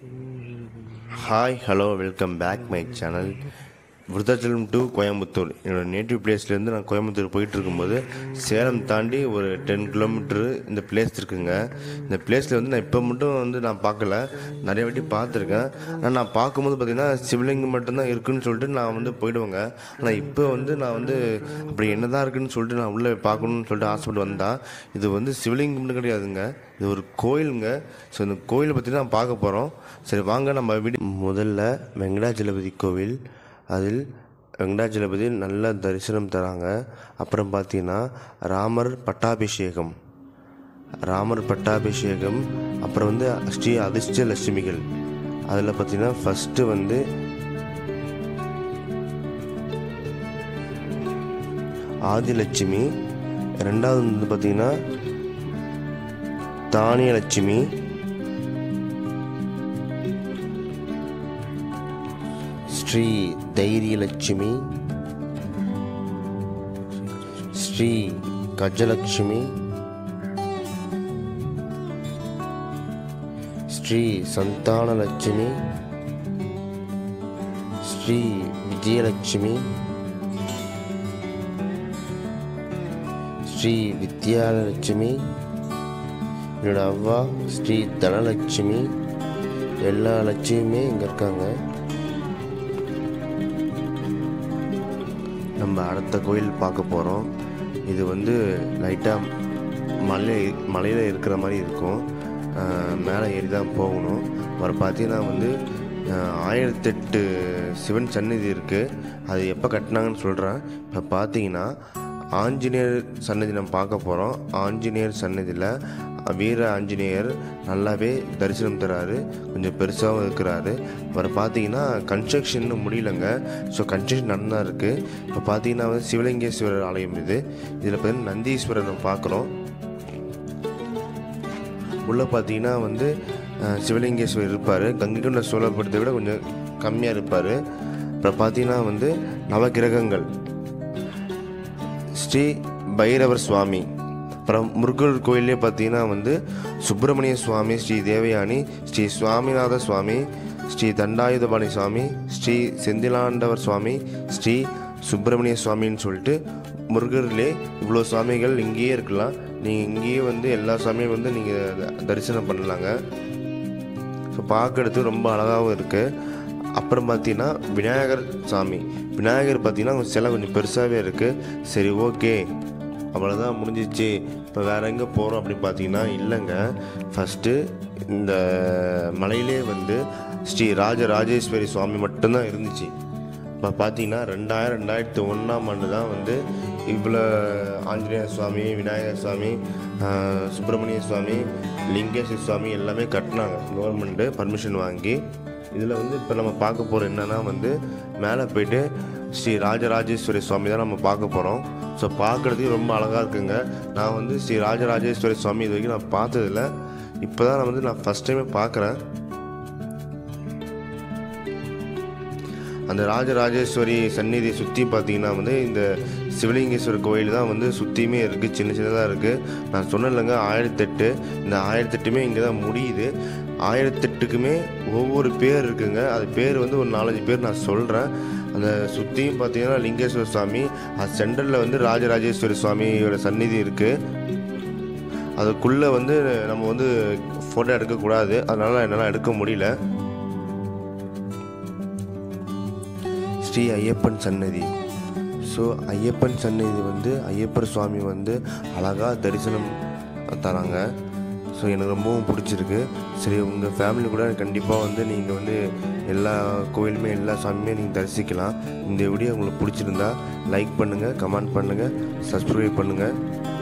hi hello welcome back my channel Virudhachalam to Coimbatore என்னோடய native பிளேஸ்லேருந்து நான் கோயம்புத்தூர் போயிட்டு இருக்கும்போது சேலம் தாண்டி ஒரு டென் கிலோமீட்டரு இந்த பிளேஸ் இருக்குங்க இந்த பிளேஸில் வந்து நான் இப்போ மட்டும் வந்து நான் பார்க்கல நிறைய வாட்டி பார்த்துருக்கேன் ஆனால் நான் பார்க்கும்போது பார்த்திங்கன்னா சிவலிங்கம் மட்டும்தான் இருக்குன்னு சொல்லிட்டு நான் வந்து போயிடுவேங்க ஆனால் இப்போ வந்து நான் வந்து அப்படி என்னதான் இருக்குன்னு சொல்லிட்டு நான் உள்ளே பார்க்கணுன்னு சொல்லிட்டு ஆசைப்பட்டு வந்தால் இது வந்து சிவலிங்கம்னு கிடையாதுங்க இது ஒரு கோயிலுங்க ஸோ இந்த கோயிலை பற்றி தான் பார்க்க போகிறோம் சரி வாங்க நம்ம வீடு முதல்ல வெங்கடாஜலபதி கோவில் அதில் வெங்கடாஜலபதி நல்ல தரிசனம் தராங்க அப்புறம் பார்த்தீங்கன்னா ராமர் பட்டாபிஷேகம் ராமர் பட்டாபிஷேகம் அப்புறம் வந்து ஸ்ரீ அதிர்ஷ்ட லட்சுமிகள் அதில் பார்த்தீங்கன்னா ஃபஸ்ட்டு வந்து ஆதிலட்சுமி ரெண்டாவது வந்து பார்த்தீங்கன்னா தானியலட்சுமி ஸ்ரீ தைரியலட்சுமி ஸ்ரீ கஜலட்சுமி ஸ்ரீ சந்தானலட்சுமி ஸ்ரீ விஜயலட்சுமி ஸ்ரீ வித்யாலட்சுமி என்னோட அவ்வா ஸ்ரீ தனலட்சுமி எல்லா லட்சுமியுமே இங்கே இருக்காங்க நம்ம அடுத்த கோயில் பார்க்க போகிறோம் இது வந்து லைட்டாக மலை மலையில் இருக்கிற மாதிரி இருக்கும் அஹ் மேலே ஏறி தான் போகணும் அப்புறம் பார்த்தீங்கன்னா வந்து அஹ் ஆயிரத்தெட்டு சிவன் சந்நிதி இருக்குது அது எப்போ கட்டினாங்கன்னு சொல்கிறேன் இப்போ பார்த்தீங்கன்னா ஆஞ்சநேயர் சன்னதி நம்ம பார்க்க போகிறோம் ஆஞ்சநேயர் சன்னதியில் வீர ஆஞ்சநேயர் நல்லாவே தரிசனம் தராரு கொஞ்சம் பெருசாகவும் இருக்கிறாரு அப்புறம் பார்த்தீங்கன்னா கன்ஸ்ட்ரக்ஷன் முடியலங்க ஸோ கன்ஸ்ட்ரக்ஷன் நடந்தா இருக்குது இப்போ பார்த்தீங்கன்னா வந்து சிவலிங்கேஸ்வரர் ஆலயம் இது இதில் பார்த்தீங்கன்னா நந்தீஸ்வரர் நம்ம பார்க்குறோம் உள்ளே பார்த்தீங்கன்னா வந்து அஹ், சிவலிங்கேஸ்வரர் இருப்பார் கங்கை கொண்ட சோழப்படுத்த விட கொஞ்சம் கம்மியாக இருப்பார் அப்புறம் பார்த்தீங்கன்னா வந்து நவகிரகங்கள் ஸ்ரீ பைரவர் சுவாமி அப்புறம் முருகர் கோயிலே பார்த்தீங்கன்னா வந்து சுப்பிரமணிய சுவாமி ஸ்ரீ தேவயானி ஸ்ரீ சுவாமிநாத சுவாமி ஸ்ரீ தண்டாயுதபாணி சுவாமி ஸ்ரீ செந்திலாண்டவர் சுவாமி ஸ்ரீ சுப்பிரமணிய சுவாமின்னு சொல்லிட்டு முருகர்லே இவ்வளோ சுவாமிகள் இங்கேயே இருக்கலாம் நீங்கள் இங்கேயே வந்து எல்லா சுவாமியும் வந்து நீங்கள் தரிசனம் பண்ணலாங்க ஸோ பார்க்கறதுக்கு ரொம்ப அழகாகவும் இருக்குது அப்புறம் பார்த்தீங்கன்னா விநாயகர் சாமி விநாயகர் பார்த்தீங்கன்னா கொஞ்சம் சிலை கொஞ்சம் பெருசாகவே இருக்குது சரி ஓகே அவ்வளோதான் முடிஞ்சிச்சு இப்போ வேற எங்கே போகிறோம் அப்படின்னு பார்த்தீங்கன்னா இல்லைங்க ஃபஸ்ட்டு இந்த மலையிலே வந்து ஸ்ரீ ராஜராஜேஸ்வரி சுவாமி மட்டும்தான் இருந்துச்சு இப்போ பார்த்தீங்கன்னா ரெண்டாயிரம் ரெண்டாயிரத்தி ஒன்றாம் ஆண்டு தான் வந்து இவ்வளோ ஆஞ்சநேயர் சுவாமி விநாயகர் சுவாமி ஆஹ், சுப்பிரமணிய சுவாமி லிங்கேஸ்வர சுவாமி எல்லாமே கட்டினாங்க கவர்மெண்ட்டு பர்மிஷன் வாங்கி இதில் வந்து இப்போ நம்ம பார்க்க போகிற என்னன்னா வந்து மேலே போயிட்டு ஸ்ரீ ராஜராஜேஸ்வரி சுவாமி தான் நம்ம பார்க்க போகிறோம் ஸோ பார்க்குறதுக்கு ரொம்ப அழகாக இருக்குங்க நான் வந்து ஸ்ரீ ராஜராஜேஸ்வரி சுவாமி இது வரைக்கும் நான் பார்த்ததில்ல இப்போ தான் நான் வந்து நான் ஃபஸ்ட் டைமே பார்க்குறேன் அந்த ராஜராஜேஸ்வரி சந்நிதி சுற்றி பார்த்தீங்கன்னா வந்து இந்த சிவலிங்கேஸ்வரர் கோயில் தான் வந்து சுற்றியுமே இருக்குது சின்ன சின்னதாக இருக்குது நான் சொன்னேன்லங்க ஆயிரத்தெட்டு இந்த ஆயிரத்தெட்டுமே இங்கே தான் முடியுது ஆயிரத்தெட்டுக்குமே ஒவ்வொரு பேர் இருக்குங்க அது பேர் வந்து ஒரு நாலஞ்சு பேர் நான் சொல்கிறேன் அந்த சுற்றியும் பார்த்தீங்கன்னா லிங்கேஸ்வர சுவாமி அது சென்டரில் வந்து ராஜராஜேஸ்வரி சுவாமியோட சந்நிதி இருக்குது அதுக்குள்ளே வந்து நம்ம வந்து ஃபோட்டோ எடுக்கக்கூடாது அதனால் என்னால் எடுக்க முடியல ஸ்ரீ ஐயப்பன் சன்னதி ஸோ ஐயப்பன் சன்னதி வந்து ஐயப்பர் சுவாமி வந்து அழகாக தரிசனம் தராங்க ஸோ எனக்கு ரொம்பவும் பிடிச்சிருக்கு சரி உங்கள் ஃபேமிலி கூட கண்டிப்பாக வந்து நீங்கள் வந்து எல்லா கோயிலுமே எல்லா சாமியுமே நீங்கள் தரிசிக்கலாம் இந்த வீடியோ உங்களுக்கு பிடிச்சிருந்தா லைக் பண்ணுங்கள் கமெண்ட் பண்ணுங்கள் சப்ஸ்கிரைப் பண்ணுங்கள்